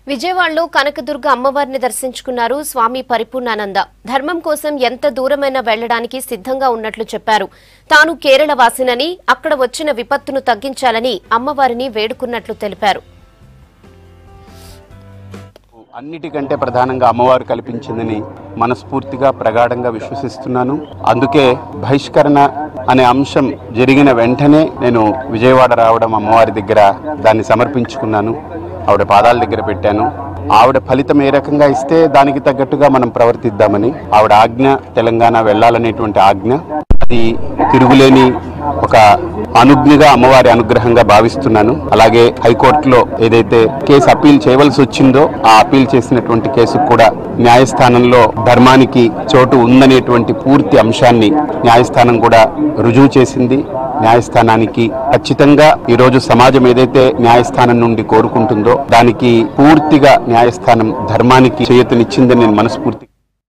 విజయవాడలో కనకదుర్గ అమ్మవారిని దర్శించుకున్నారు స్వామి పరిపూర్ణానంద ధర్మం కోసం ఎంత దూరమైనా వెళ్లడానికి సిద్ధంగా ఉన్నట్లు చెప్పారు తాను కేరళ వాసినని అక్కడ వచ్చిన విపత్తును తగ్గించాలని అమ్మవారిని వేడుకున్నట్లు తెలిపారు అన్నిటికంటే ప్రధానంగా అమ్మవారు కల్పించిందని మనస్ఫూర్తిగా ప్రగాఢంగా విశ్వసిస్తున్నాను అందుకే బహిష్కరణ అనే అంశం జరిగిన వెంటనే నేను విజయవాడ రావడం అమ్మవారి దగ్గర దాన్ని సమర్పించుకున్నాను ఆవిడ పాదాల దగ్గర పెట్టాను ఆవిడ ఫలితం ఏ రకంగా ఇస్తే దానికి తగ్గట్టుగా మనం ప్రవర్తిద్దామని ఆవిడ ఆజ్ఞ తెలంగాణ వెళ్ళాలనేటువంటి ఆజ్ఞ అది తిరుగులేని ఒక అనుజ్ఞగా అమ్మవారి అనుగ్రహంగా భావిస్తున్నాను అలాగే హైకోర్టులో ఏదైతే కేసు అప్పీల్ చేయవలసి వచ్చిందో ఆ అప్పీల్ చేసినటువంటి కేసు కూడా న్యాయస్థానంలో ధర్మానికి చోటు ఉందనేటువంటి పూర్తి అంశాన్ని న్యాయస్థానం కూడా రుజువు చేసింది న్యాయస్థానానికి ఖచ్చితంగా ఈరోజు సమాజం ఏదైతే న్యాయస్థానం నుండి కోరుకుంటుందో దానికి పూర్తిగా న్యాయస్థానం ధర్మానికి చేయూతనిచ్చిందని నేను మనస్ఫూర్తి